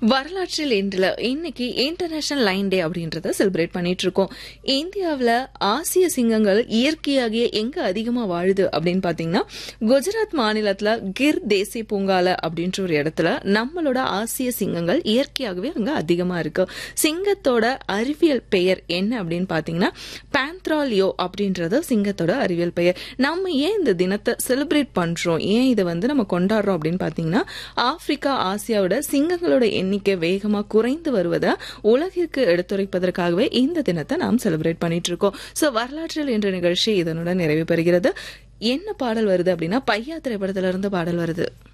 வரலாற்றில் இன்றில் இன்னைக்கு international line டே அப்படின்றத செலிப்ரேட் பண்ணிட்டு இருக்கோம் இந்தியாவில் ஆசிய சிங்கங்கள் இயற்கையாகிய எங்க அதிகமா வாழுது அப்படின்னு பாத்தீங்கன்னா குஜராத் மாநிலத்துல கிர் தேசிய பூங்கால அப்படின்ற ஒரு இடத்துல நம்மளோட ஆசிய சிங்கங்கள் இயற்கையாகவே அங்க அதிகமா இருக்கு சிங்கத்தோட அறிவியல் பெயர் என்ன அப்படின்னு பாத்தீங்கன்னா பேந்த்ராலியோ அப்படின்றது சிங்கத்தோட அறிவியல் பெயர் நம்ம ஏன் இந்த தினத்தை செலிப்ரேட் பண்றோம் ஏன் இதை வந்து நம்ம கொண்டாடுறோம் அப்படின்னு பாத்தீங்கன்னா ஆப்பிரிக்கா ஆசியாவோட சிங்கங்களோட எண்ணிக்கை வேகமா குறைந்து வருவதை உலகிற்கு எடுத்துரைப்பதற்காகவே இந்த தினத்தை நாம் செலிப்ரேட் பண்ணிட்டு இருக்கோம் சோ வரலாற்றில் என்ற நிகழ்ச்சி இதனுடன் நிறைவு பெறுகிறது என்ன பாடல் வருது அப்படின்னா பையா திரைப்படத்துல இருந்து பாடல் வருது